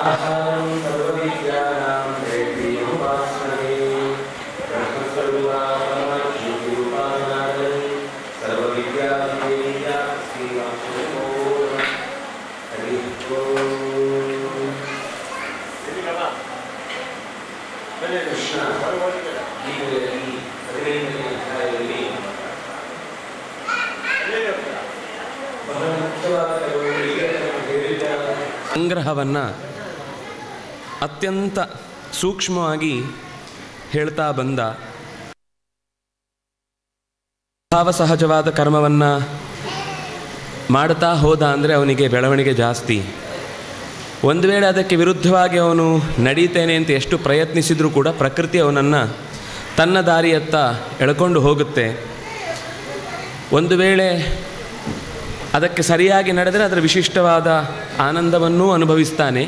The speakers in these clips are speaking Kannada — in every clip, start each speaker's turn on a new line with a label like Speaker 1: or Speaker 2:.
Speaker 1: आधारं सर्वविद्यानां वेद्यमुपास्महे ब्रह्मस्वरूपात्मज्योतिरुपासनादि सर्वविद्याविद्या श्रीवासुदेवो हरिः ओम् ಕೃಷ್ಣ ಗೀತೆಯಲ್ಲಿ ಹದಿನೈದನೇ ಅಧ್ಯಾಯದಲ್ಲಿ ಬಹಳ ಮುಖ್ಯವಾದ ಕೆಲವು ವಿಷಯಗಳನ್ನು ಹೇಳಿದ್ದಾರೆ
Speaker 2: ಸಂಗ್ರಹವನ್ನು ಅತ್ಯಂತ ಸೂಕ್ಷ್ಮವಾಗಿ ಹೇಳ್ತಾ ಬಂದ ಭಾವಸಹಜವಾದ ಕರ್ಮವನ್ನು ಮಾಡ್ತಾ ಹೋದ ಅಂದರೆ ಅವನಿಗೆ ಬೆಳವಣಿಗೆ ಜಾಸ್ತಿ ಒಂದು ವೇಳೆ ಅದಕ್ಕೆ ವಿರುದ್ಧವಾಗಿ ಅವನು ನಡೀತೇನೆ ಅಂತ ಎಷ್ಟು ಪ್ರಯತ್ನಿಸಿದರೂ ಕೂಡ ಪ್ರಕೃತಿ ಅವನನ್ನು ತನ್ನ ದಾರಿಯತ್ತ ಎಳ್ಕೊಂಡು ಹೋಗುತ್ತೆ ಒಂದು ವೇಳೆ ಅದಕ್ಕೆ ಸರಿಯಾಗಿ ನಡೆದರೆ ಅದರ ವಿಶಿಷ್ಟವಾದ ಆನಂದವನ್ನೂ ಅನುಭವಿಸ್ತಾನೆ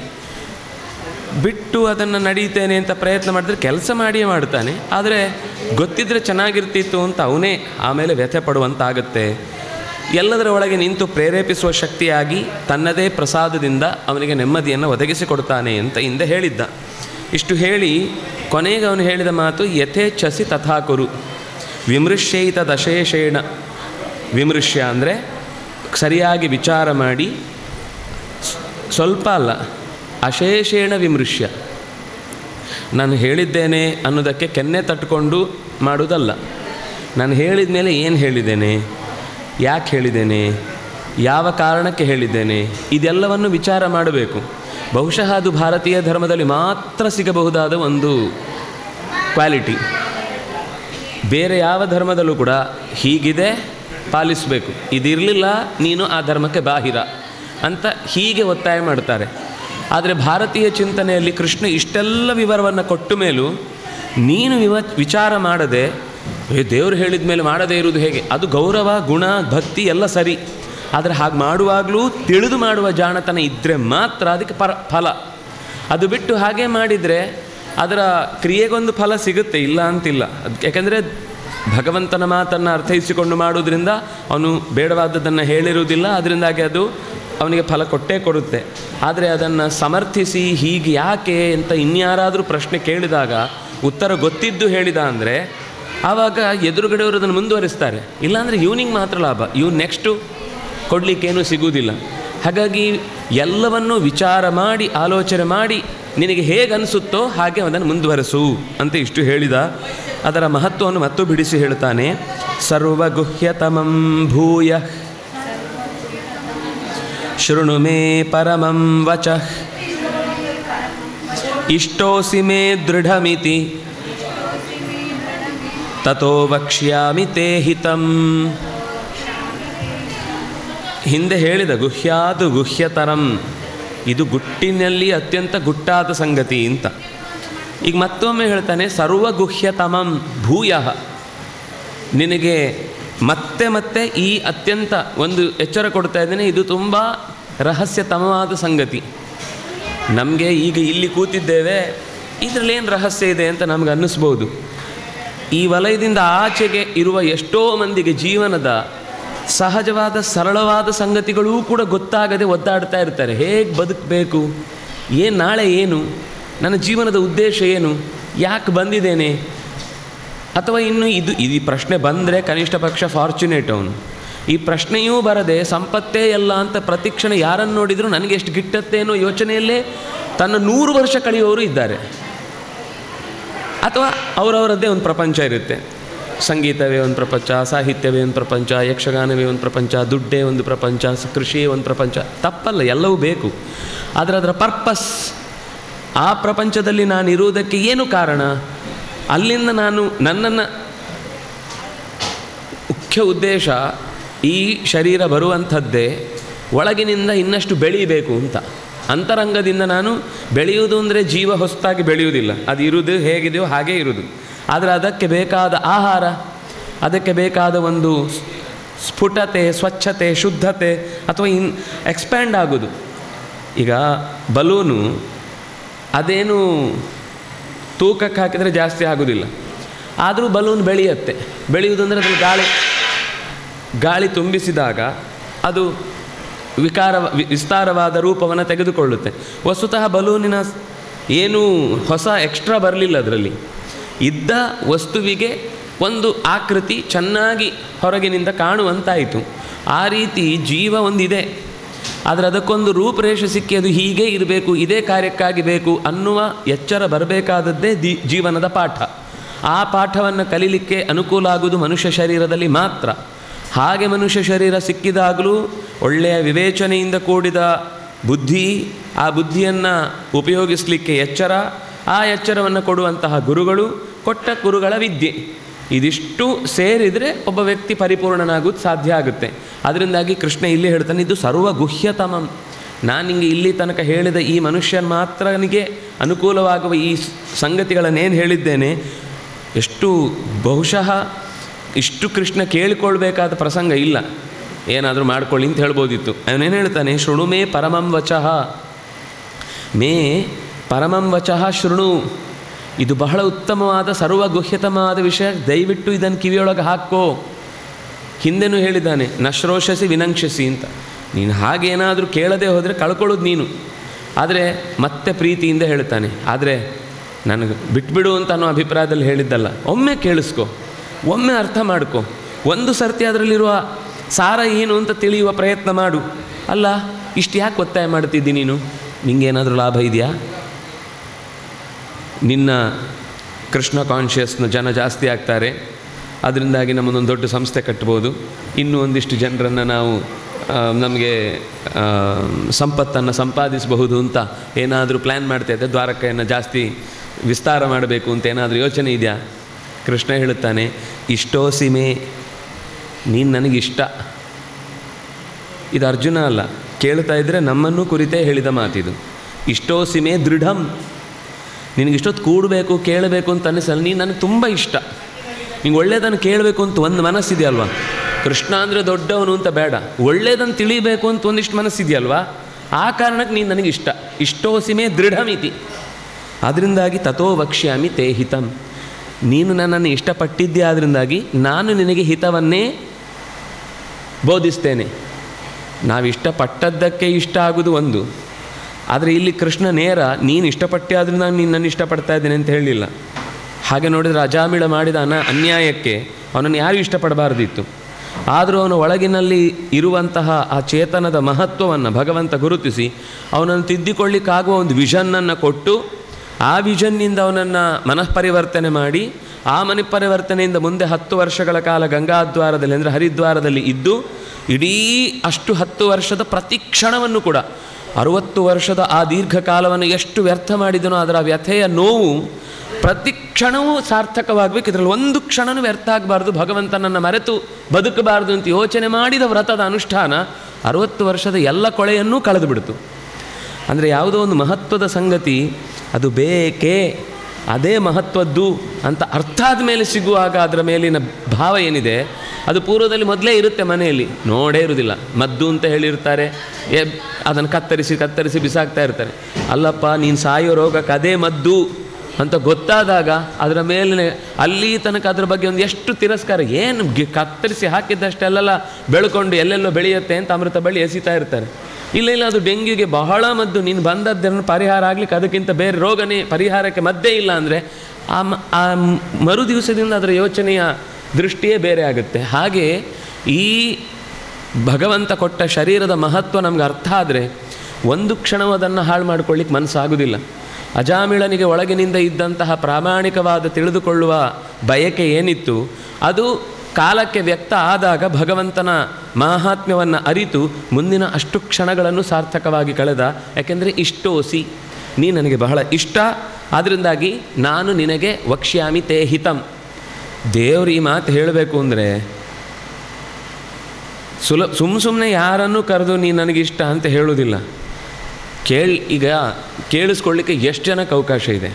Speaker 2: ಬಿಟ್ಟು ಅದನ್ನು ನಡೀತೇನೆ ಅಂತ ಪ್ರಯತ್ನ ಮಾಡಿದ್ರೆ ಕೆಲಸ ಮಾಡಿಯೇ ಮಾಡ್ತಾನೆ ಆದರೆ ಗೊತ್ತಿದ್ದರೆ ಚೆನ್ನಾಗಿರ್ತಿತ್ತು ಅಂತ ಅವನೇ ಆಮೇಲೆ ವ್ಯಥೆ ಪಡುವಂತಾಗುತ್ತೆ ಎಲ್ಲದರ ಒಳಗೆ ನಿಂತು ಪ್ರೇರೇಪಿಸುವ ಶಕ್ತಿಯಾಗಿ ತನ್ನದೇ ಪ್ರಸಾದದಿಂದ ಅವನಿಗೆ ನೆಮ್ಮದಿಯನ್ನು ಒದಗಿಸಿಕೊಡ್ತಾನೆ ಅಂತ ಹಿಂದೆ ಹೇಳಿದ್ದ ಇಷ್ಟು ಹೇಳಿ ಕೊನೆಗೆ ಅವನು ಹೇಳಿದ ಮಾತು ಯಥೇಚ್ಛಸಿ ತಥಾಕುರು ವಿಮೃಶ್ಯೈತ ದಶೇಷೇಣ ವಿಮೃಶ್ಯ ಅಂದರೆ ಸರಿಯಾಗಿ ವಿಚಾರ ಮಾಡಿ ಸ್- ಸ್ವಲ್ಪ ಅಲ್ಲ ಅಶೇಷೇಣ ವಿಮೃಶ್ಯ ನಾನು ಹೇಳಿದ್ದೇನೆ ಅನ್ನೋದಕ್ಕೆ ಕೆನ್ನೆ ತಟ್ಕೊಂಡು ಮಾಡುವುದಲ್ಲ ನಾನು ಹೇಳಿದ ಮೇಲೆ ಏನು ಹೇಳಿದ್ದೇನೆ ಯಾಕೆ ಹೇಳಿದ್ದೇನೆ ಯಾವ ಕಾರಣಕ್ಕೆ ಹೇಳಿದ್ದೇನೆ ಇದೆಲ್ಲವನ್ನು ವಿಚಾರ ಮಾಡಬೇಕು ಬಹುಶಃ ಅದು ಭಾರತೀಯ ಧರ್ಮದಲ್ಲಿ ಮಾತ್ರ ಸಿಗಬಹುದಾದ ಒಂದು ಕ್ವಾಲಿಟಿ ಬೇರೆ ಯಾವ ಧರ್ಮದಲ್ಲೂ ಕೂಡ ಹೀಗಿದೆ ಪಾಲಿಸಬೇಕು ಇದಿರಲಿಲ್ಲ ನೀನು ಆ ಧರ್ಮಕ್ಕೆ ಬಾಹಿರ ಅಂತ ಹೀಗೆ ಒತ್ತಾಯ ಮಾಡ್ತಾರೆ ಆದರೆ ಭಾರತೀಯ ಚಿಂತನೆಯಲ್ಲಿ ಕೃಷ್ಣ ಇಷ್ಟೆಲ್ಲ ವಿವರವನ್ನು ಕೊಟ್ಟ ಮೇಲೂ ನೀನು ವಿವ ವಿಚಾರ ಮಾಡದೆ ಏ ದೇವರು ಹೇಳಿದ ಮೇಲೆ ಮಾಡದೇ ಇರುವುದು ಹೇಗೆ ಅದು ಗೌರವ ಗುಣ ಭಕ್ತಿ ಎಲ್ಲ ಸರಿ ಆದರೆ ಹಾಗೆ ಮಾಡುವಾಗಲೂ ತಿಳಿದು ಮಾಡುವ ಜಾಣತನ ಇದ್ದರೆ ಮಾತ್ರ ಅದಕ್ಕೆ ಪರ ಫಲ ಅದು ಬಿಟ್ಟು ಹಾಗೆ ಮಾಡಿದರೆ ಅದರ ಕ್ರಿಯೆಗೊಂದು ಫಲ ಸಿಗುತ್ತೆ ಇಲ್ಲ ಅಂತಿಲ್ಲ ಅದು ಯಾಕೆಂದರೆ ಭಗವಂತನ ಮಾತನ್ನು ಅರ್ಥೈಸಿಕೊಂಡು ಮಾಡುವುದರಿಂದ ಅವನು ಬೇಡವಾದದ್ದನ್ನು ಹೇಳಿರುವುದಿಲ್ಲ ಅದರಿಂದಾಗಿ ಅದು ಅವನಿಗೆ ಫಲ ಕೊಟ್ಟೇ ಕೊಡುತ್ತೆ ಆದರೆ ಅದನ್ನು ಸಮರ್ಥಿಸಿ ಹೀಗೆ ಯಾಕೆ ಅಂತ ಇನ್ಯಾರಾದರೂ ಪ್ರಶ್ನೆ ಕೇಳಿದಾಗ ಉತ್ತರ ಗೊತ್ತಿದ್ದು ಹೇಳಿದ ಅಂದರೆ ಆವಾಗ ಎದುರುಗಡೆಯವರು ಅದನ್ನು ಮುಂದುವರಿಸ್ತಾರೆ ಇಲ್ಲಾಂದರೆ ಇವನಿಗೆ ಮಾತ್ರ ಲಾಭ ಇವ್ನು ನೆಕ್ಸ್ಟು ಕೊಡಲಿಕ್ಕೇನೂ ಸಿಗುವುದಿಲ್ಲ ಹಾಗಾಗಿ ಎಲ್ಲವನ್ನೂ ವಿಚಾರ ಮಾಡಿ ಆಲೋಚನೆ ಮಾಡಿ ನಿನಗೆ ಹೇಗೆ ಅನಿಸುತ್ತೋ ಹಾಗೆ ಅದನ್ನು ಮುಂದುವರೆಸು ಅಂತ ಇಷ್ಟು ಹೇಳಿದ ಅದರ ಮಹತ್ವವನ್ನು ಮತ್ತು ಬಿಡಿಸಿ ಹೇಳ್ತಾನೆ ಸರ್ವಗುಹ್ಯತಮಂ ಭೂಯ ಶೃಣು ಮೇ ಪರಮಂ ವಚಃ ಇಷ್ಟೋಸಿ ಮೇ ದೃಢಮಿತಿ ತಥೋ ವಕ್ಷ್ಯಾಮಿ ತೇ ಹಿತಂ ಹಿಂದೆ ಹೇಳಿದ ಗುಹ್ಯಾದು ಗುಹ್ಯತರಂ ಇದು ಗುಟ್ಟಿನಲ್ಲಿ ಅತ್ಯಂತ ಗುಟ್ಟಾದ ಸಂಗತಿ ಅಂತ ಈಗ ಮತ್ತೊಮ್ಮೆ ಹೇಳ್ತಾನೆ ಸರ್ವಗುಹ್ಯತಮಂ ಭೂಯ ನಿನಗೆ ಮತ್ತೆ ಮತ್ತೆ ಈ ಅತ್ಯಂತ ಒಂದು ಎಚ್ಚರ ಕೊಡ್ತಾ ಇದ್ದೇನೆ ಇದು ತುಂಬ ರಹಸ್ಯತಮವಾದ ಸಂಗತಿ ನಮಗೆ ಈಗ ಇಲ್ಲಿ ಕೂತಿದ್ದೇವೆ ಇದರಲ್ಲೇನು ರಹಸ್ಯ ಇದೆ ಅಂತ ನಮ್ಗೆ ಅನ್ನಿಸ್ಬೋದು ಈ ವಲಯದಿಂದ ಆಚೆಗೆ ಇರುವ ಎಷ್ಟೋ ಮಂದಿಗೆ ಜೀವನದ ಸಹಜವಾದ ಸರಳವಾದ ಸಂಗತಿಗಳೂ ಕೂಡ ಗೊತ್ತಾಗದೆ ಒದ್ದಾಡ್ತಾ ಇರ್ತಾರೆ ಹೇಗೆ ಬದುಕಬೇಕು ಏನು ನಾಳೆ ಏನು ನನ್ನ ಜೀವನದ ಉದ್ದೇಶ ಏನು ಯಾಕೆ ಬಂದಿದ್ದೇನೆ ಅಥವಾ ಇನ್ನು ಇದು ಈ ಪ್ರಶ್ನೆ ಬಂದರೆ ಕನಿಷ್ಠ ಪಕ್ಷ ಫಾರ್ಚುನೇಟ್ ಅವನು ಈ ಪ್ರಶ್ನೆಯೂ ಬರದೆ ಸಂಪತ್ತೇ ಎಲ್ಲ ಅಂತ ಪ್ರತಿಕ್ಷಣ ಯಾರನ್ನು ನೋಡಿದರೂ ನನಗೆ ಎಷ್ಟು ಗಿಟ್ಟತ್ತೆ ಅನ್ನೋ ಯೋಚನೆಯಲ್ಲೇ ತನ್ನ ನೂರು ವರ್ಷ ಕಳೆಯುವವರು ಇದ್ದಾರೆ ಅಥವಾ ಅವರವರದ್ದೇ ಒಂದು ಪ್ರಪಂಚ ಇರುತ್ತೆ ಸಂಗೀತವೇ ಒಂದು ಪ್ರಪಂಚ ಸಾಹಿತ್ಯವೇ ಒಂದು ಪ್ರಪಂಚ ಯಕ್ಷಗಾನವೇ ಒಂದು ಪ್ರಪಂಚ ದುಡ್ಡೇ ಒಂದು ಪ್ರಪಂಚ ಸ- ಕೃಷಿಯೇ ಒಂದು ಪ್ರಪಂಚ ತಪ್ಪಲ್ಲ ಎಲ್ಲವೂ ಬೇಕು ಆದರೆ ಅದರ ಪರ್ಪಸ್ ಆ ಪ್ರಪಂಚದಲ್ಲಿ ನಾನು ಇರುವುದಕ್ಕೆ ಏನು ಕಾರಣ ಅಲ್ಲಿಂದ ನಾನು ನನ್ನನ್ನು ಮುಖ್ಯ ಉದ್ದೇಶ ಈ ಶರೀರ ಬರುವಂಥದ್ದೇ ಒಳಗಿನಿಂದ ಇನ್ನಷ್ಟು ಬೆಳೀಬೇಕು ಅಂತ ಅಂತರಂಗದಿಂದ ನಾನು ಬೆಳೆಯುವುದು ಅಂದರೆ ಜೀವ ಹೊಸತಾಗಿ ಬೆಳೆಯುವುದಿಲ್ಲ ಅದು ಇರುವುದು ಹೇಗಿದೆಯೋ ಹಾಗೇ ಇರುವುದು ಆದರೆ ಅದಕ್ಕೆ ಬೇಕಾದ ಆಹಾರ ಅದಕ್ಕೆ ಬೇಕಾದ ಒಂದು ಸ್- ಸ್ಫುಟತೆ ಸ್ವಚ್ಛತೆ ಶುದ್ಧತೆ ಅಥವಾ ಇನ್ ಎಕ್ಸ್ಪ್ಯಾಂಡ್ ಆಗೋದು ಈಗ ಬಲೂನು ಅದೇನು ತೂಕಕ್ಕೆ ಹಾಕಿದರೆ ಜಾಸ್ತಿ ಆಗೋದಿಲ್ಲ ಆದರೂ ಬಲೂನ್ ಬೆಳೆಯುತ್ತೆ ಬೆಳೆಯುವುದು ಅಂದರೆ ಅದ್ರಲ್ಲಿ ಗಾಳಿ ಗಾಳಿ ತುಂಬಿಸಿದಾಗ ಅದು ವಿಕಾರ ವಿ- ವಿಸ್ತಾರವಾದ ರೂಪವನ್ನು ತೆಗೆದುಕೊಳ್ಳುತ್ತೆ ವಸ್ತುತಃ ಬಲೂನಿನ ಸ್- ಏನೂ ಹೊಸ ಎಕ್ಸ್ಟ್ರಾ ಬರಲಿಲ್ಲ ಅದರಲ್ಲಿ ಇದ್ದ ವಸ್ತುವಿಗೆ ಒಂದು ಆಕೃತಿ ಚೆನ್ನಾಗಿ ಹೊರಗಿನಿಂದ ಕಾಣುವಂತಾಯಿತು ಆ ರೀತಿ ಜೀವ ಒಂದಿದೆ ಆದರೆ ಅದಕ್ಕೊಂದು ರೂಪರೇಷೆ ಸಿಕ್ಕಿ ಅದು ಹೀಗೆ ಇರಬೇಕು ಇದೇ ಕಾರ್ಯಕ್ಕಾಗಿ ಬೇಕು ಅನ್ನುವ ಎಚ್ಚರ ಬರಬೇಕಾದದ್ದೇ ದಿ ಜೀವನದ ಪಾಠ ಆ ಪಾಠವನ್ನು ಕಲೀಲಿಕ್ಕೆ ಅನುಕೂಲ ಆಗುವುದು ಮನುಷ್ಯ ಶರೀರದಲ್ಲಿ ಮಾತ್ರ ಹಾಗೆ ಮನುಷ್ಯ ಶರೀರ ಸಿಕ್ಕಿದಾಗಲೂ ಒಳ್ಳೆಯ ವಿವೇಚನೆಯಿಂದ ಕೂಡಿದ ಬುದ್ಧಿ ಆ ಬುದ್ಧಿಯನ್ನು ಉಪಯೋಗಿಸಲಿಕ್ಕೆ ಎಚ್ಚರ ಆ ಎಚ್ಚರವನ್ನು ಕೊಡುವಂತಹ ಗುರುಗಳು ಕೊಟ್ಟ ಗುರುಗಳ ವಿದ್ಯೆ ಇದಿಷ್ಟು ಸೇರಿದರೆ ಒಬ್ಬ ವ್ಯಕ್ತಿ ಪರಿಪೂರ್ಣನಾಗೋದು ಸಾಧ್ಯ ಆಗುತ್ತೆ ಅದರಿಂದಾಗಿ ಕೃಷ್ಣ ಇಲ್ಲಿ ಹೇಳ್ತಾನೆ ಇದು ಸರ್ವ ಗುಹ್ಯತಮಂ ನಾನು ನಿಮಗೆ ಇಲ್ಲಿ ತನಕ ಹೇಳಿದ ಈ ಮನುಷ್ಯನ ಮಾತ್ರನಿಗೆ ಅನುಕೂಲವಾಗುವ ಈ ಸ್- ಸಂಗತಿಗಳನ್ನೇನು ಹೇಳಿದ್ದೇನೆ ಎಷ್ಟು ಬಹುಶಃ ಇಷ್ಟು ಕೃಷ್ಣ ಕೇಳಿಕೊಳ್ಬೇಕಾದ ಪ್ರಸಂಗ ಇಲ್ಲ ಏನಾದರೂ ಮಾಡ್ಕೊಳ್ಳಿ ಅಂತ ಹೇಳ್ಬೋದಿತ್ತು ಅವನೇನು ಹೇಳ್ತಾನೆ ಶೃಣು ಮೇ ಪರಮಂ ವಚಃ ಮೇ ಪರಮಂ ವಚಃ ಶೃಣು ಇದು ಬಹಳ ಉತ್ತಮವಾದ ಸರ್ವಗುಹ್ಯತಮವಾದ ವಿಷಯ ದಯವಿಟ್ಟು ಇದನ್ನು ಕಿವಿಯೊಳಗೆ ಹಾಕೋ ಹಿಂದೆನೂ ಹೇಳಿದ್ದಾನೆ ನಶ್ರೋಷಸಿ ವಿನಂಕ್ಷಸಿ ಅಂತ ನೀನು ಹಾಗೇನಾದರೂ ಕೇಳದೆ ಹೋದರೆ ಕಳ್ಕೊಳ್ಳೋದು ನೀನು ಆದರೆ ಮತ್ತೆ ಪ್ರೀತಿಯಿಂದ ಹೇಳ್ತಾನೆ ಆದರೆ ನನಗೆ ಬಿಟ್ಬಿಡು ಅಂತ ಅನ್ನೋ ಅಭಿಪ್ರಾಯದಲ್ಲಿ ಹೇಳಿದ್ದಲ್ಲ ಒಮ್ಮೆ ಕೇಳಿಸ್ಕೊ ಒಮ್ಮೆ ಅರ್ಥ ಮಾಡ್ಕೊ ಒಂದು ಸರ್ತಿ ಅದರಲ್ಲಿರುವ ಸಾರ ಏನು ಅಂತ ತಿಳಿಯುವ ಪ್ರಯತ್ನ ಮಾಡು ಅಲ್ಲ ಇಷ್ಟು ಯಾಕೆ ಒತ್ತಾಯ ಮಾಡ್ತಿದ್ದಿ ನೀನು ನಿಂಗೇನಾದರೂ ಲಾಭ ಇದೆಯಾ ನಿನ್ನ ಕೃಷ್ಣ ಕಾನ್ಷಿಯಸ್ನ ಜನ ಜಾಸ್ತಿ ಆಗ್ತಾರೆ ಅದರಿಂದಾಗಿ ನಮ್ಮದೊಂದು ದೊಡ್ಡ ಸಂಸ್ಥೆ ಕಟ್ಬೋದು ಇನ್ನೂ ಒಂದಿಷ್ಟು ಜನರನ್ನು ನಾವು ಆ, ನಮಗೆ ಸಂಪತ್ತನ್ನು ಸಂಪಾದಿಸಬಹುದು ಅಂತ ಏನಾದರೂ ಪ್ಲ್ಯಾನ್ ಮಾಡ್ತಾ ಇದ್ದೆ ದ್ವಾರಕೆಯನ್ನು ಜಾಸ್ತಿ ವಿಸ್ತಾರ ಮಾಡಬೇಕು ಅಂತ ಏನಾದರೂ ಯೋಚನೆ ಇದೆಯಾ ಕೃಷ್ಣ ಹೇಳುತ್ತಾನೆ ಇಷ್ಟೋ ಸೀಮೆ ನೀನು ನನಗಿಷ್ಟ ಇದು ಅರ್ಜುನ ಅಲ್ಲ ಕೇಳ್ತಾ ಇದ್ದರೆ ನಮ್ಮನ್ನು ಕುರಿತೇ ಹೇಳಿದ ಮಾತಿದು ಇಷ್ಟೋ ಸೀಮೆ ದೃಢಂ ನಿನಗೆ ಇಷ್ಟೊತ್ತು ಕೂಡಬೇಕು ಕೇಳಬೇಕು ಅಂತ ಅನಿಸಲ್ಲ ನೀನು ನನಗೆ ತುಂಬ ಇಷ್ಟ ನಿಂಗೆ ಒಳ್ಳೇದನ್ನು ಕೇಳಬೇಕು ಅಂತ ಒಂದು ಮನಸ್ಸಿದೆಯಲ್ವಾ ಕೃಷ್ಣ ಅಂದರೆ ದೊಡ್ಡವನು ಅಂತ ಬೇಡ ಒಳ್ಳೇದನ್ನು ತಿಳಿಬೇಕು ಅಂತ ಒಂದಿಷ್ಟು ಮನಸ್ಸಿದೆಯಲ್ವಾ ಆ ಕಾರಣಕ್ಕೆ ನೀನು ನನಗೆ ಇಷ್ಟ ಇಷ್ಟೋಸಿಮೆ ದೃಢಮಿತಿ ಅದರಿಂದಾಗಿ ತಥೋ ವಕ್ಷ್ಯಾಮಿ ತೇ ಹಿತಂ ನೀನು ನನ್ನನ್ನು ಇಷ್ಟಪಟ್ಟಿದ್ದೆ ಆದ್ದರಿಂದಾಗಿ ನಾನು ನಿನಗೆ ಹಿತವನ್ನೇ ಬೋಧಿಸ್ತೇನೆ ನಾವು ಇಷ್ಟಪಟ್ಟದ್ದಕ್ಕೆ ಇಷ್ಟ ಆಗೋದು ಒಂದು ಆದರೆ ಇಲ್ಲಿ ಕೃಷ್ಣ ನೇರ ನೀನು ಇಷ್ಟಪಟ್ಟೆ ಆದ್ದರಿಂದ ನೀನು ನನ್ನ ಇಷ್ಟಪಡ್ತಾ ಇದ್ದೇನೆ ಅಂತ ಹೇಳಲಿಲ್ಲ ಹಾಗೆ ನೋಡಿದರೆ ಅಜಾಮಿಳ ಮಾಡಿದ ಅನ ಅನ್ಯಾಯಕ್ಕೆ ಅವನನ್ನು ಯಾರೂ ಇಷ್ಟಪಡಬಾರ್ದಿತ್ತು ಆದರೂ ಅವನ ಒಳಗಿನಲ್ಲಿ ಇರುವಂತಹ ಆ ಚೇತನದ ಮಹತ್ವವನ್ನು ಭಗವಂತ ಗುರುತಿಸಿ ಅವನನ್ನು ತಿದ್ದಿಕೊಳ್ಳಿಕ್ಕಾಗುವ ಒಂದು ವಿಷನ್ನನ್ನು ಕೊಟ್ಟು ಆ ವಿಷನ್ನಿಂದ ಅವನನ್ನು ಮನಃಪರಿವರ್ತನೆ ಮಾಡಿ ಆ ಮನಃಪರಿವರ್ತನೆಯಿಂದ ಮುಂದೆ ಹತ್ತು ವರ್ಷಗಳ ಕಾಲ ಗಂಗಾದ್ವಾರದಲ್ಲಿ ಅಂದರೆ ಹರಿದ್ವಾರದಲ್ಲಿ ಇದ್ದು ಇಡೀ ಅಷ್ಟು ಹತ್ತು ವರ್ಷದ ಪ್ರತಿ ಕ್ಷಣವನ್ನು ಕೂಡ ಅರುವತ್ತು ವರ್ಷದ ಆ ದೀರ್ಘಕಾಲವನ್ನು ಎಷ್ಟು ವ್ಯರ್ಥ ಮಾಡಿದನೋ ಅದರ ವ್ಯಥೆಯ ನೋವು ಪ್ರತಿ ಕ್ಷಣವೂ ಸಾರ್ಥಕವಾಗಬೇಕು ಇದರಲ್ಲಿ ಒಂದು ಕ್ಷಣನೂ ವ್ಯರ್ಥ ಆಗಬಾರ್ದು ಭಗವಂತನನ್ನು ಮರೆತು ಬದುಕಬಾರ್ದು ಅಂತ ಯೋಚನೆ ಮಾಡಿದ ವ್ರತದ ಅನುಷ್ಠಾನ ಅರುವತ್ತು ವರ್ಷದ ಎಲ್ಲ ಕೊಳೆಯನ್ನೂ ಕಳೆದು ಬಿಡ್ತು ಅಂದರೆ ಯಾವುದೋ ಒಂದು ಮಹತ್ವದ ಸಂಗತಿ ಅದು ಬೇಕೇ ಅದೇ ಮಹತ್ವದ್ದು ಅಂತ ಅರ್ಥ ಆದಮೇಲೆ ಸಿಗುವಾಗ ಅದರ ಮೇಲಿನ ಭಾವ ಏನಿದೆ ಅದು ಪೂರ್ವದಲ್ಲಿ ಮೊದಲೇ ಇರುತ್ತೆ ಮನೆಯಲ್ಲಿ ನೋಡೇ ಇರುವುದಿಲ್ಲ ಮದ್ದು ಅಂತ ಹೇಳಿರ್ತಾರೆ ಏ ಅದನ್ನು ಕತ್ತರಿಸಿ ಕತ್ತರಿಸಿ ಬಿಸಾಕ್ತಾ ಇರ್ತಾರೆ ಅಲ್ಲಪ್ಪ ನೀನು ಸಾಯೋ ರೋಗಕ್ಕೆ ಅದೇ ಮದ್ದು ಅಂತ ಗೊತ್ತಾದಾಗ ಅದರ ಮೇಲೆ ಅಲ್ಲಿ ತನಕ ಅದ್ರ ಬಗ್ಗೆ ಒಂದು ಎಷ್ಟು ತಿರಸ್ಕಾರ ಏನು ಗಿ- ಕತ್ತರಿಸಿ ಹಾಕಿದ್ದಷ್ಟೆಲ್ಲ ಬೆಳ್ಕೊಂಡು ಎಲ್ಲೆಲ್ಲೋ ಬೆಳೆಯುತ್ತೆ ಅಂತ ಅಮೃತ ಬಳ್ಳಿ ಎಸಿತಾ ಇರ್ತಾರೆ ಇಲ್ಲ ಇಲ್ಲ ಅದು ಡೆಂಗ್ಯೂಗೆ ಬಹಳ ಮದ್ದು ನೀನು ಬಂದದ್ದನ್ನು ಪರಿಹಾರ ಆಗ್ಲಿಕ್ಕೆ ಅದಕ್ಕಿಂತ ಬೇರೆ ರೋಗನೇ ಪರಿಹಾರಕ್ಕೆ ಮದ್ದೇ ಇಲ್ಲ ಅಂದರೆ ಆ ಮ- ಆ ಮ್- ಮರು ದಿವಸದಿಂದ ಅದರ ಯೋಚನೆಯ ದೃಷ್ಟಿಯೇ ಬೇರೆ ಆಗುತ್ತೆ ಹಾಗೆ ಈ ಭಗವಂತ ಕೊಟ್ಟ ಶರೀರದ ಮಹತ್ವ ನಮ್ಗೆ ಅರ್ಥ ಆದರೆ ಒಂದು ಕ್ಷಣವೂ ಅದನ್ನು ಹಾಳು ಮಾಡ್ಕೊಳ್ಳಿಕ್ಕೆ ಮನಸ್ಸಾಗುವುದಿಲ್ಲ ಅಜಾಮಿಳನಿಗೆ ಒಳಗಿನಿಂದ ಇದ್ದಂತಹ ಪ್ರಾಮಾಣಿಕವಾದ ತಿಳಿದುಕೊಳ್ಳುವ ಬಯಕೆ ಏನಿತ್ತು ಅದು ಕಾಲಕ್ಕೆ ವ್ಯಕ್ತ ಆದಾಗ ಭಗವಂತನ ಮಾಹಾತ್ಮ್ಯವನ್ನು ಅರಿತು ಮುಂದಿನ ಅಷ್ಟು ಕ್ಷಣಗಳನ್ನು ಸಾರ್ಥಕವಾಗಿ ಕಳೆದ ಯಾಕೆಂದರೆ ಇಷ್ಟೋಸಿ ನೀ ನನಗೆ ಬಹಳ ಇಷ್ಟ ಆದ್ದರಿಂದಾಗಿ ನಾನು ನಿನಗೆ ವಕ್ಷ್ಯಾಮಿ ತೇ ಹಿತಂ ದೇವ್ರು ಈ ಮಾತು ಹೇಳಬೇಕು ಅಂದರೆ ಸುಲ ಸುಮ್ಮ ಸುಮ್ಮನೆ ಯಾರನ್ನು ಕರೆದು ನೀ ನನಗಿಷ್ಟ ಅಂತ ಹೇಳೋದಿಲ್ಲ ಕೇಳಿ ಈಗ ಕೇಳಿಸ್ಕೊಳ್ಳಿಕ್ಕೆ ಎಷ್ಟು ಜನಕ್ಕೆ ಅವಕಾಶ ಇದೆ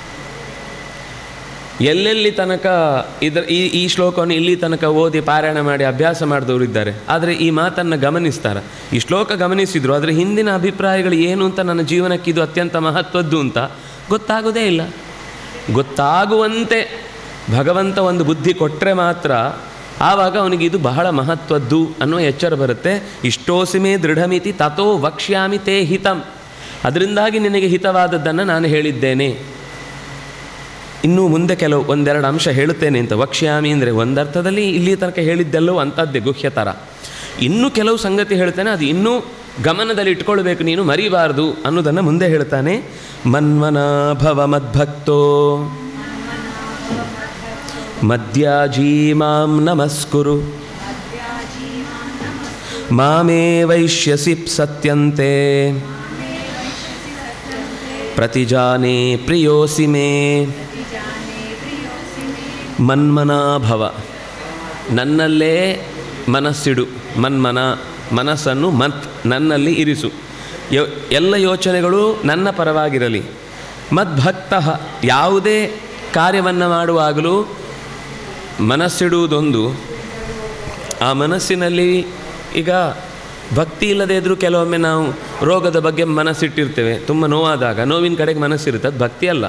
Speaker 2: ಎಲ್ಲೆಲ್ಲಿ ತನಕ ಇದರ ಈ ಈ ಶ್ಲೋಕವನ್ನು ಇಲ್ಲಿ ತನಕ ಓದಿ ಪಾರಾಯಣ ಮಾಡಿ ಅಭ್ಯಾಸ ಮಾಡಿದವರು ಇದ್ದಾರೆ ಆದರೆ ಈ ಮಾತನ್ನು ಗಮನಿಸ್ತಾರೆ ಈ ಶ್ಲೋಕ ಗಮನಿಸಿದ್ರು ಅದರ ಹಿಂದಿನ ಅಭಿಪ್ರಾಯಗಳು ಏನು ಅಂತ ನನ್ನ ಜೀವನಕ್ಕೆ ಇದು ಅತ್ಯಂತ ಮಹತ್ವದ್ದು ಅಂತ ಗೊತ್ತಾಗೋದೇ ಇಲ್ಲ ಗೊತ್ತಾಗುವಂತೆ ಭಗವಂತ ಒಂದು ಬುದ್ಧಿ ಕೊಟ್ಟರೆ ಮಾತ್ರ ಆವಾಗ ಅವನಿಗೆ ಇದು ಬಹಳ ಮಹತ್ವದ್ದು ಅನ್ನೋ ಎಚ್ಚರ ಬರುತ್ತೆ ಇಷ್ಟೋಸಿಮೆ ದೃಢಮಿತಿ ತಥೋ ವಕ್ಷ್ಯಾಮಿ ತೇ ಹಿತಂ ಅದರಿಂದಾಗಿ ನಿನಗೆ ಹಿತವಾದದ್ದನ್ನು ನಾನು ಹೇಳಿದ್ದೇನೆ ಇನ್ನೂ ಮುಂದೆ ಕೆಲವು ಒಂದೆರಡು ಅಂಶ ಹೇಳುತ್ತೇನೆ ಅಂತ ವಕ್ಷ್ಯಾಮಿ ಅಂದರೆ ಒಂದರ್ಥದಲ್ಲಿ ಇಲ್ಲಿ ತನಕ ಹೇಳಿದ್ದೆಲ್ಲವೂ ಅಂಥದ್ದೇ ಗುಹ್ಯ ಥರ ಇನ್ನೂ ಕೆಲವು ಸಂಗತಿ ಹೇಳ್ತಾನೆ ಅದು ಇನ್ನೂ ಗಮನದಲ್ಲಿ ಇಟ್ಕೊಳ್ಬೇಕು ನೀನು ಮರಿಬಾರ್ದು ಅನ್ನೋದನ್ನು ಮುಂದೆ ಹೇಳ್ತಾನೆ ಮನ್ಮನಾಭವ ಮದ್ಭಕ್ತೋ ಮದ್ಯಾಜೀ ಮಾಂ ನಮಸ್ಕುರು ಮಾಮೇ ವೈಶ್ಯಸಿ ಸತ್ಯಂತೆ ಪ್ರತಿಜಾನೇ ಪ್ರಿಯೋಸಿ ಮೇ ಮನ್ಮನಾಭವ ನನ್ನಲ್ಲೇ ಮನಸ್ಸಿಡು ಮನ್ಮನ ಮನಸ್ಸನ್ನು ಮತ್ ನನ್ನಲ್ಲಿ ಇರಿಸು ಯೋ ಎಲ್ಲ ಯೋಚನೆಗಳು ನನ್ನ ಪರವಾಗಿರಲಿ ಮದ್ಭಕ್ತ ಯಾವುದೇ ಕಾರ್ಯವನ್ನು ಮಾಡುವಾಗಲೂ ಮನಸ್ಸಿಡುವುದೊಂದು ಆ ಮನಸ್ಸಿನಲ್ಲಿ ಈಗ ಭಕ್ತಿ ಇಲ್ಲದೇ ಇದ್ದರೂ ಕೆಲವೊಮ್ಮೆ ನಾವು ರೋಗದ ಬಗ್ಗೆ ಮನಸ್ಸಿಟ್ಟಿರ್ತೇವೆ ತುಂಬ ನೋವಾದಾಗ ನೋವಿನ ಕಡೆಗೆ ಮನಸ್ಸಿರುತ್ತೆ ಅದು ಭಕ್ತಿ ಅಲ್ಲ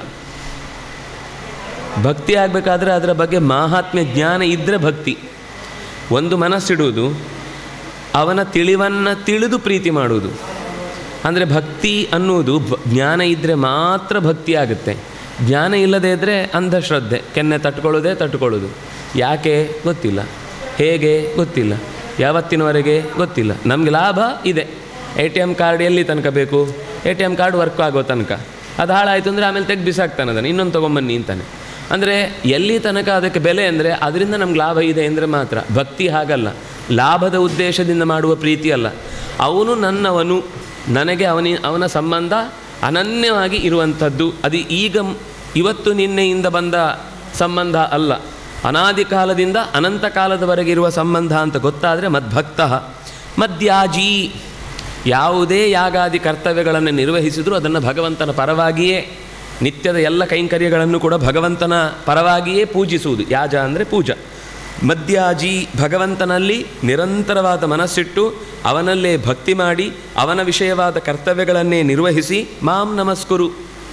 Speaker 2: ಭಕ್ತಿ ಆಗಬೇಕಾದ್ರೆ ಅದರ ಬಗ್ಗೆ ಮಾಹಾತ್ಮ್ಯ ಜ್ಞಾನ ಇದ್ದರೆ ಭಕ್ತಿ ಒಂದು ಮನಸ್ಸಿಡುವುದು ಅವನ ತಿಳಿವನ್ನು ತಿಳಿದು ಪ್ರೀತಿ ಮಾಡುವುದು ಅಂದರೆ ಭಕ್ತಿ ಅನ್ನುವುದು ಭ- ಜ್ಞಾನ ಇದ್ದರೆ ಮಾತ್ರ ಭಕ್ತಿ ಆಗುತ್ತೆ ಜ್ಞಾನ ಇಲ್ಲದೇ ಇದ್ದರೆ ಅಂಧಶ್ರದ್ಧೆ ಕೆನ್ನೆ ತಟ್ಕೊಳ್ಳೋದೇ ತಟ್ಕೊಳ್ಳೋದು ಯಾಕೆ ಗೊತ್ತಿಲ್ಲ ಹೇಗೆ ಗೊತ್ತಿಲ್ಲ ಯಾವತ್ತಿನವರೆಗೆ ಗೊತ್ತಿಲ್ಲ ನಮಗೆ ಲಾಭ ಇದೆ ಎ ಟಿ ಎಮ್ ಕಾರ್ಡ್ ಎಲ್ಲಿ ತನಕ ಬೇಕು A T M card work ಆಗೋ ತನಕ ಅದು ಹಾಳಾಯಿತು ಅಂದರೆ ಆಮೇಲೆ ತೆಗೆದು ಬಿಸಾಕ್ತಾನೆ ಅದನ್ನು ಇನ್ನೊಂದು ತೊಗೊಂಬನ್ನಿ ಅಂತಾನೆ ಅಂದರೆ ಎಲ್ಲಿ ತನಕ ಅದಕ್ಕೆ ಬೆಲೆ ಅಂದರೆ ಅದರಿಂದ ನಮ್ಗೆ ಲಾಭ ಇದೆ ಅಂದರೆ ಮಾತ್ರ ಭಕ್ತಿ ಹಾಗಲ್ಲ ಲಾಭದ ಉದ್ದೇಶದಿಂದ ಮಾಡುವ ಪ್ರೀತಿ ಅಲ್ಲ ಅವನು ನನ್ನವನು ನನಗೆ ಅವನಿ ಅವನ ಸಂಬಂಧ ಅನನ್ಯವಾಗಿ ಇರುವಂಥದ್ದು ಅದು ಈಗ ಮ್- ಇವತ್ತು ನಿನ್ನೆಯಿಂದ ಬಂದ ಸಂಬಂಧ ಅಲ್ಲ ಅನಾದಿ ಕಾಲದಿಂದ ಅನಂತ ಕಾಲದವರೆಗೆ ಇರುವ ಸಂಬಂಧ ಅಂತ ಗೊತ್ತಾದರೆ ಮದ್ಭಕ್ತ ಮದ್ಯಾಜಿ ಯಾವುದೇ ಯಾಗಾದಿ ಕರ್ತವ್ಯಗಳನ್ನು ನಿರ್ವಹಿಸಿದರೂ ಅದನ್ನು ಭಗವಂತನ ಪರವಾಗಿಯೇ ನಿತ್ಯದ ಎಲ್ಲ ಕೈಂಕರ್ಯಗಳನ್ನು ಕೂಡ ಭಗವಂತನ ಪರವಾಗಿಯೇ ಪೂಜಿಸುವುದು ಯಾಜ ಅಂದರೆ ಪೂಜಾ ಮದ್ಯಾಜಿ ಭಗವಂತನಲ್ಲಿ ನಿರಂತರವಾದ ಮನಸ್ಸಿಟ್ಟು ಅವನಲ್ಲೇ ಭಕ್ತಿ ಮಾಡಿ ಅವನ ವಿಷಯವಾದ ಕರ್ತವ್ಯಗಳನ್ನೇ ನಿರ್ವಹಿಸಿ ಮಾಂ ನಮಸ್ಕುರು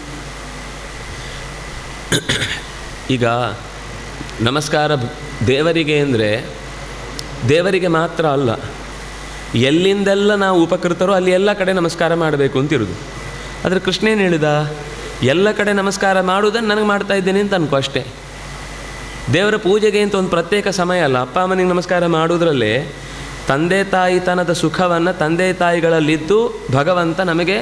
Speaker 2: ಈಗ ನಮಸ್ಕಾರ ಭ- ದೇವರಿಗೆ ಅಂದರೆ ದೇವರಿಗೆ ಮಾತ್ರ ಅಲ್ಲ ಎಲ್ಲಿಂದೆಲ್ಲ ನಾವು ಉಪಕೃತರೋ ಅಲ್ಲಿ ಎಲ್ಲ ಕಡೆ ನಮಸ್ಕಾರ ಮಾಡಬೇಕು ಅಂತಿರೋದು ಆದರೆ ಕೃಷ್ಣ ಏನು ಹೇಳಿದ ಎಲ್ಲ ಕಡೆ ನಮಸ್ಕಾರ ಮಾಡುವುದನ್ನು ನನಗೆ ಮಾಡ್ತಾ ಇದ್ದೇನೆ ಅಂತ ಅನ್ಕೋ ಅಷ್ಟೇ ದೇವರ ಪೂಜೆಗೆ ಅಂತ ಒಂದು ಪ್ರತ್ಯೇಕ ಸಮಯ ಅಲ್ಲ ಅಪ್ಪ ಅಮ್ಮನಿಗೆ ನಮಸ್ಕಾರ ಮಾಡುವುದರಲ್ಲೇ ತಂದೆ ತಾಯಿತನದ ಸುಖವನ್ನು ತಂದೆ ತಾಯಿಗಳಲ್ಲಿದ್ದು ಭಗವಂತ ನಮಗೆ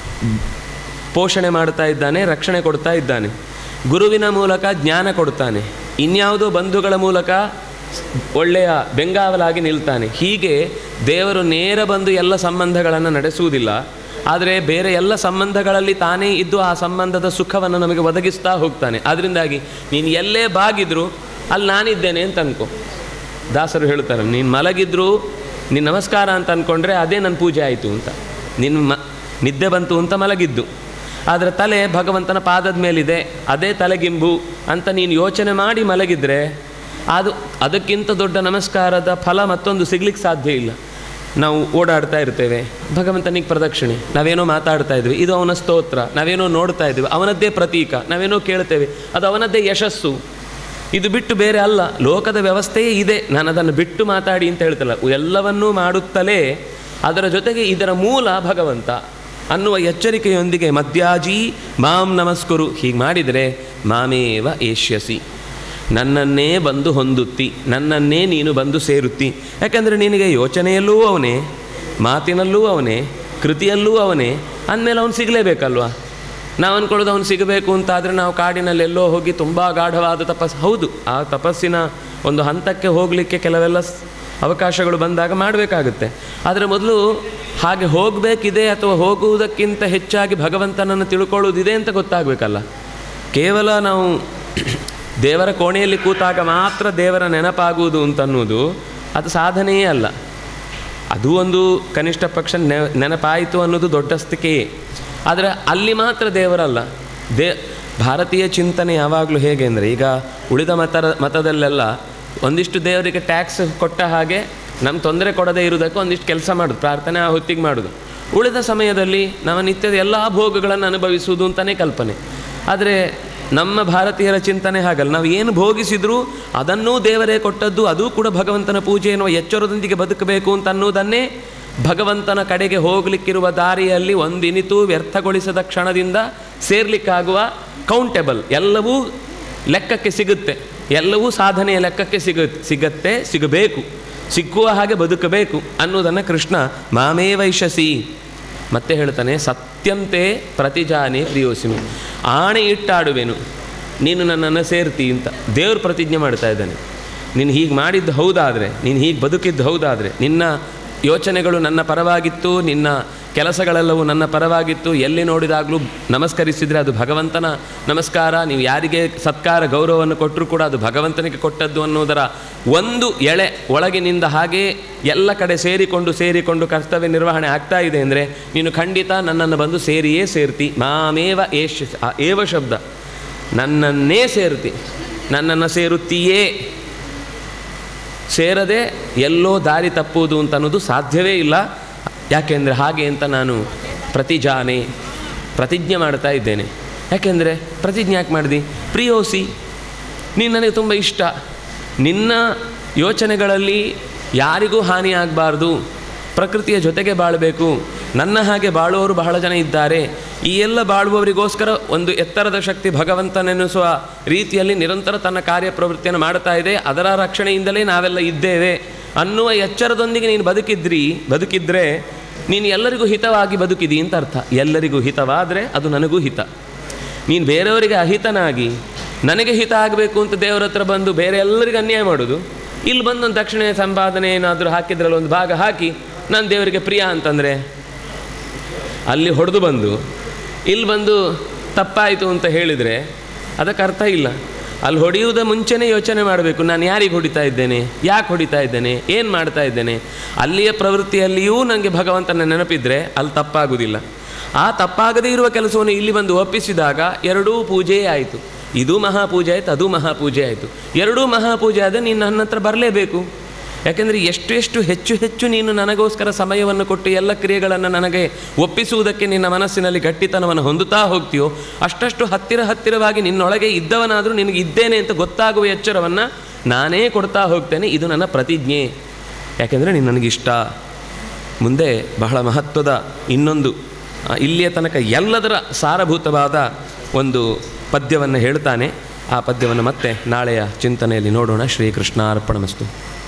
Speaker 2: ಪೋಷಣೆ ಮಾಡ್ತಾ ಇದ್ದಾನೆ ರಕ್ಷಣೆ ಕೊಡ್ತಾ ಇದ್ದಾನೆ ಗುರುವಿನ ಮೂಲಕ ಜ್ಞಾನ ಕೊಡ್ತಾನೆ ಇನ್ಯಾವುದೋ ಬಂಧುಗಳ ಮೂಲಕ ಒಳ್ಳೆಯ ಬೆಂಗಾವಲಾಗಿ ನಿಲ್ತಾನೆ ಹೀಗೆ ದೇವರು ನೇರ ಬಂದು ಎಲ್ಲ ಸಂಬಂಧಗಳನ್ನು ನಡೆಸುವುದಿಲ್ಲ ಆದರೆ ಬೇರೆ ಎಲ್ಲ ಸಂಬಂಧಗಳಲ್ಲಿ ತಾನೇ ಇದ್ದು ಆ ಸಂಬಂಧದ ಸುಖವನ್ನು ನಮಗೆ ಒದಗಿಸ್ತಾ ಹೋಗ್ತಾನೆ ಅದರಿಂದಾಗಿ ನೀನು ಎಲ್ಲೇ ಬಾಗಿದ್ರು ಅಲ್ಲಿ ನಾನಿದ್ದೇನೆ ಅಂತ ಅನ್ಕೋ ದಾಸರು ಹೇಳ್ತಾರೆ ನೀನು ಮಲಗಿದ್ರು ನೀನು ನಮಸ್ಕಾರ ಅಂತ ಅಂದ್ಕೊಂಡ್ರೆ ಅದೇ ನನ್ನ ಪೂಜೆ ಆಯಿತು ಅಂತ ನಿನ್ನ ಮ ನಿದ್ದೆ ಬಂತು ಅಂತ ಮಲಗಿದ್ದು ಆದರೆ ತಲೆ ಭಗವಂತನ ಪಾದದ ಮೇಲಿದೆ ಅದೇ ತಲೆಗಿಂಬು ಅಂತ ನೀನು ಯೋಚನೆ ಮಾಡಿ ಮಲಗಿದ್ರೆ ಅದು ಅದಕ್ಕಿಂತ ದೊಡ್ಡ ನಮಸ್ಕಾರದ ಫಲ ಮತ್ತೊಂದು ಸಿಗ್ಲಿಕ್ಕೆ ಸಾಧ್ಯ ಇಲ್ಲ ನಾವು ಓಡಾಡ್ತಾ ಇರ್ತೇವೆ ಭಗವಂತನಿಗೆ ಪ್ರದಕ್ಷಿಣೆ ನಾವೇನೋ ಮಾತಾಡ್ತಾ ಇದ್ವಿ ಇದು ಅವನ ಸ್ತೋತ್ರ ನಾವೇನೋ ನೋಡ್ತಾ ಇದ್ವಿ ಅವನದ್ದೇ ಪ್ರತೀಕ ನಾವೇನೋ ಕೇಳ್ತೇವೆ ಅದು ಅವನದ್ದೇ ಯಶಸ್ಸು ಇದು ಬಿಟ್ಟು ಬೇರೆ ಅಲ್ಲ ಲೋಕದ ವ್ಯವಸ್ಥೆಯೇ ಇದೆ ನಾನು ಅದನ್ನು ಬಿಟ್ಟು ಮಾತಾಡಿ ಅಂತ ಹೇಳ್ತಲ್ಲ ಎಲ್ಲವನ್ನೂ ಮಾಡುತ್ತಲೇ ಅದರ ಜೊತೆಗೆ ಇದರ ಮೂಲ ಭಗವಂತ ಅನ್ನುವ ಎಚ್ಚರಿಕೆಯೊಂದಿಗೆ ಮದ್ಯಾಜಿ ಮಾಂ ನಮಸ್ಕುರು ಹೀಗೆ ಮಾಡಿದರೆ ಮಾಮೇವ ಏಷ್ಯಸಿ ನನ್ನನ್ನೇ ಬಂದು ಹೊಂದುತ್ತಿ ನನ್ನನ್ನೇ ನೀನು ಬಂದು ಸೇರುತ್ತಿ ಯಾಕಂದರೆ ನಿನಗೆ ಯೋಚನೆಯಲ್ಲೂ ಅವನೇ ಮಾತಿನಲ್ಲೂ ಅವನೇ ಕೃತಿಯಲ್ಲೂ ಅವನೇ ಅಂದಮೇಲೆ ಅವನು ಸಿಗಲೇಬೇಕಲ್ವಾ ನಾವು ಅಂದ್ಕೊಳ್ಳೋದು ಅವನು ಸಿಗಬೇಕು ಅಂತಾದರೆ ನಾವು ಕಾಡಿನಲ್ಲಿ ಎಲ್ಲೋ ಹೋಗಿ ತುಂಬ ಗಾಢವಾದ ತಪಸ್ ಹೌದು ಆ ತಪಸ್ಸಿನ ಒಂದು ಹಂತಕ್ಕೆ ಹೋಗಲಿಕ್ಕೆ ಕೆಲವೆಲ್ಲ ಸ್- ಅವಕಾಶಗಳು ಬಂದಾಗ ಮಾಡಬೇಕಾಗುತ್ತೆ ಆದರೆ ಮೊದಲು ಹಾಗೆ ಹೋಗಬೇಕಿದೆ ಅಥವಾ ಹೋಗುವುದಕ್ಕಿಂತ ಹೆಚ್ಚಾಗಿ ಭಗವಂತನನ್ನು ತಿಳ್ಕೊಳ್ಳೋದಿದೆ ಅಂತ ಗೊತ್ತಾಗಬೇಕಲ್ಲ ಕೇವಲ ನಾವು ದೇವರ ಕೋಣೆಯಲ್ಲಿ ಕೂತಾಗ ಮಾತ್ರ ದೇವರ ನೆನಪಾಗುವುದು ಅಂತನ್ನುವುದು ಅದು ಸಾಧನೆಯೇ ಅಲ್ಲ ಅದು ಒಂದು ಕನಿಷ್ಠ ಪಕ್ಷ ನೆ ನೆನಪಾಯಿತು ಅನ್ನೋದು ದೊಡ್ಡಸ್ತಿಕೆಯೇ ಆದರೆ ಅಲ್ಲಿ ಮಾತ್ರ ದೇವರಲ್ಲ ದೇ ಭಾರತೀಯ ಚಿಂತನೆ ಯಾವಾಗಲೂ ಹೇಗೆ ಅಂದರೆ ಈಗ ಉಳಿದ ಮತರ ಮತದಲ್ಲೆಲ್ಲ ಒಂದಿಷ್ಟು ದೇವರಿಗೆ ಟ್ಯಾಕ್ಸ್ ಕೊಟ್ಟ ಹಾಗೆ ನಮ್ಮ ತೊಂದರೆ ಕೊಡದೇ ಇರುವುದಕ್ಕೆ ಒಂದಿಷ್ಟು ಕೆಲಸ ಮಾಡೋದು ಪ್ರಾರ್ಥನೆ ಆ ಹೊತ್ತಿಗೆ ಮಾಡೋದು ಉಳಿದ ಸಮಯದಲ್ಲಿ ನಾವು ನಿತ್ಯದ ಎಲ್ಲ ಭೋಗಗಳನ್ನು ಅನುಭವಿಸುವುದು ಅಂತಲೇ ಕಲ್ಪನೆ ಆದರೆ ನಮ್ಮ ಭಾರತೀಯರ ಚಿಂತನೆ ಹಾಗಲ್ಲ ನಾವು ಏನು ಭೋಗಿಸಿದರೂ ಅದನ್ನೂ ದೇವರೇ ಕೊಟ್ಟದ್ದು ಅದು ಕೂಡ ಭಗವಂತನ ಪೂಜೆ ಎನ್ನುವ ಎಚ್ಚರದೊಂದಿಗೆ ಬದುಕಬೇಕು ಅಂತ ಅನ್ನೋದನ್ನೇ ಭಗವಂತನ ಕಡೆಗೆ ಹೋಗಲಿಕ್ಕಿರುವ ದಾರಿಯಲ್ಲಿ ಒಂದಿನಿತೂ ವ್ಯರ್ಥಗೊಳಿಸದ ಕ್ಷಣದಿಂದ ಸೇರ್ಲಿಕ್ಕಾಗುವ ಕೌಂಟೆಬಲ್ ಎಲ್ಲವೂ ಲೆಕ್ಕಕ್ಕೆ ಸಿಗುತ್ತೆ ಎಲ್ಲವೂ ಸಾಧನೆಯ ಲೆಕ್ಕಕ್ಕೆ ಸಿಗ ಸಿಗತ್ತೆ ಸಿಗಬೇಕು ಸಿಕ್ಕುವ ಹಾಗೆ ಬದುಕಬೇಕು ಅನ್ನೋದನ್ನು ಕೃಷ್ಣ ಮಾಮೇ ವೈಶಸಿ ಮತ್ತೆ ಹೇಳ್ತಾನೆ ಸತ್ಯಂತೆ ಪ್ರತಿಜಾನೆ ಪ್ರಿಯೋಸಿನು ಆಣೆ ಇಟ್ಟಾಡುವೆನು ನೀನು ನನ್ನನ್ನು ಸೇರ್ತಿ ಅಂತ ದೇವರು ಪ್ರತಿಜ್ಞೆ ಮಾಡ್ತಾ ಇದ್ದಾನೆ ನೀನು ಹೀಗೆ ಮಾಡಿದ್ದು ಹೌದಾದರೆ ನೀನು ಹೀಗೆ ಬದುಕಿದ್ದು ಹೌದಾದರೆ ನಿನ್ನ ಯೋಚನೆಗಳು ನನ್ನ ಪರವಾಗಿತ್ತು ನಿನ್ನ ಕೆಲಸಗಳೆಲ್ಲವೂ ನನ್ನ ಪರವಾಗಿತ್ತು ಎಲ್ಲಿ ನೋಡಿದಾಗಲೂ ನಮಸ್ಕರಿಸಿದರೆ ಅದು ಭಗವಂತನ ನಮಸ್ಕಾರ ನೀವು ಯಾರಿಗೆ ಸತ್ಕಾರ ಗೌರವವನ್ನು ಕೊಟ್ಟರೂ ಕೂಡ ಅದು ಭಗವಂತನಿಗೆ ಕೊಟ್ಟದ್ದು ಅನ್ನೋದರ ಒಂದು ಎಳೆ ಒಳಗಿನಿಂದ ಹಾಗೆ ಎಲ್ಲ ಕಡೆ ಸೇರಿಕೊಂಡು ಸೇರಿಕೊಂಡು ಕರ್ತವ್ಯ ನಿರ್ವಹಣೆ ಆಗ್ತಾ ಇದೆ ಅಂದರೆ ನೀನು ಖಂಡಿತ ನನ್ನನ್ನು ಬಂದು ಸೇರಿಯೇ ಸೇರ್ತಿ ಮಾಮೇವ ಏಷ್ ಆ ಏವ ಶಬ್ದ ನನ್ನನ್ನೇ ಸೇರ್ತಿ ನನ್ನನ್ನು ಸೇರುತ್ತೀಯೇ ಸೇರದೆ ಎಲ್ಲೋ ದಾರಿ ತಪ್ಪುವುದು ಅಂತ ಅನ್ನೋದು ಸಾಧ್ಯವೇ ಇಲ್ಲ ಯಾಕೆಂದರೆ ಹಾಗೆ ಅಂತ ನಾನು ಪ್ರತಿಜಾನೆ ಪ್ರತಿಜ್ಞೆ ಮಾಡ್ತಾ ಇದ್ದೇನೆ ಯಾಕೆಂದರೆ ಪ್ರತಿಜ್ಞೆ ಯಾಕೆ ಮಾಡಿದಿ ಪ್ರಿಯೋಸಿ ನೀನು ನನಗೆ ತುಂಬ ಇಷ್ಟ ನಿನ್ನ ಯೋಚನೆಗಳಲ್ಲಿ ಯಾರಿಗೂ ಹಾನಿ ಆಗಬಾರ್ದು ಪ್ರಕೃತಿಯ ಜೊತೆಗೆ ಬಾಳಬೇಕು ನನ್ನ ಹಾಗೆ ಬಾಳುವವರು ಬಹಳ ಜನ ಇದ್ದಾರೆ ಈ ಎಲ್ಲ ಬಾಳುವವರಿಗೋಸ್ಕರ ಒಂದು ಎತ್ತರದ ಶಕ್ತಿ ಭಗವಂತನೆನಿಸುವ ರೀತಿಯಲ್ಲಿ ನಿರಂತರ ತನ್ನ ಕಾರ್ಯಪ್ರವೃತ್ತಿಯನ್ನು ಮಾಡ್ತಾ ಇದೆ ಅದರ ರಕ್ಷಣೆಯಿಂದಲೇ ನಾವೆಲ್ಲ ಇದ್ದೇವೆ ಅನ್ನುವ ಎಚ್ಚರದೊಂದಿಗೆ ನೀನು ಬದುಕಿದ್ರಿ ಬದುಕಿದ್ರೆ ನೀನು ಎಲ್ಲರಿಗೂ ಹಿತವಾಗಿ ಬದುಕಿದಿ ಅಂತ ಅರ್ಥ ಎಲ್ಲರಿಗೂ ಹಿತವಾದರೆ ಅದು ನನಗೂ ಹಿತ ನೀನು ಬೇರೆಯವರಿಗೆ ಅಹಿತನಾಗಿ ನನಗೆ ಹಿತ ಆಗಬೇಕು ಅಂತ ದೇವರ ಹತ್ರ ಬಂದು ಬೇರೆ ಎಲ್ಲರಿಗೂ ಅನ್ಯಾಯ ಮಾಡೋದು ಇಲ್ಲಿ ಬಂದು ಒಂದು ದಕ್ಷಿಣೆ ಸಂಪಾದನೆ ಏನಾದರೂ ಹಾಕಿದ್ರಲ್ಲಿ ಒಂದು ಭಾಗ ಹಾಕಿ ನಾನು ದೇವರಿಗೆ ಪ್ರಿಯ ಅಂತಂದರೆ ಅಲ್ಲಿ ಹೊಡೆದು ಬಂದು ಇಲ್ಲಿ ಬಂದು ತಪ್ಪಾಯಿತು ಅಂತ ಹೇಳಿದರೆ ಅದಕ್ಕೆ ಅರ್ಥ ಇಲ್ಲ ಅಲ್ಲಿ ಹೊಡೆಯುವುದ ಮುಂಚೆನೇ ಯೋಚನೆ ಮಾಡಬೇಕು ನಾನು ಯಾರಿಗೆ ಹೊಡಿತಾ ಇದ್ದೇನೆ ಯಾಕೆ ಹೊಡಿತಾ ಇದ್ದೇನೆ ಏನು ಮಾಡ್ತಾ ಇದ್ದೇನೆ ಅಲ್ಲಿಯ ಪ್ರವೃತ್ತಿಯಲ್ಲಿಯೂ ನನಗೆ ಭಗವಂತನ ನೆನಪಿದ್ರೆ ಅಲ್ಲಿ ತಪ್ಪಾಗುವುದಿಲ್ಲ ಆ ತಪ್ಪಾಗದೇ ಇರುವ ಕೆಲಸವನ್ನು ಇಲ್ಲಿ ಬಂದು ಒಪ್ಪಿಸಿದಾಗ ಎರಡೂ ಪೂಜೆಯೇ ಆಯಿತು ಇದು ಮಹಾಪೂಜೆ ಆಯಿತು ಅದು ಮಹಾಪೂಜೆ ಆಯಿತು ಎರಡೂ ಮಹಾಪೂಜೆ ಆದರೆ ನೀನು ನನ್ನ ಹತ್ರ ಬರಲೇಬೇಕು ಯಾಕೆಂದರೆ ಎಷ್ಟು ಎಷ್ಟು ಹೆಚ್ಚು ಹೆಚ್ಚು ನೀನು ನನಗೋಸ್ಕರ ಸಮಯವನ್ನು ಕೊಟ್ಟು ಎಲ್ಲ ಕ್ರಿಯೆಗಳನ್ನು ನನಗೆ ಒಪ್ಪಿಸುವುದಕ್ಕೆ ನಿನ್ನ ಮನಸ್ಸಿನಲ್ಲಿ ಗಟ್ಟಿತನವನ್ನು ಹೊಂದುತ್ತಾ ಹೋಗ್ತೀಯೋ ಅಷ್ಟಷ್ಟು ಹತ್ತಿರ ಹತ್ತಿರವಾಗಿ ನಿನ್ನೊಳಗೆ ಇದ್ದವನಾದರೂ ನಿನಗೆ ಇದ್ದೇನೆ ಅಂತ ಗೊತ್ತಾಗುವ ಎಚ್ಚರವನ್ನು ನಾನೇ ಕೊಡ್ತಾ ಹೋಗ್ತೇನೆ ಇದು ನನ್ನ ಪ್ರತಿಜ್ಞೆ ಯಾಕೆಂದರೆ ನೀನು ನನಗಿಷ್ಟ ಮುಂದೆ ಬಹಳ ಮಹತ್ವದ ಇನ್ನೊಂದು ಆ, ಇಲ್ಲಿಯ ತನಕ ಎಲ್ಲದರ ಸಾರಭೂತವಾದ ಒಂದು ಪದ್ಯವನ್ನು ಹೇಳ್ತಾನೆ ಆ ಪದ್ಯವನ್ನು ಮತ್ತೆ ನಾಳೆಯ ಚಿಂತನೆಯಲ್ಲಿ ನೋಡೋಣ ಶ್ರೀಕೃಷ್ಣ ಅರ್ಪಣಮಸ್ತು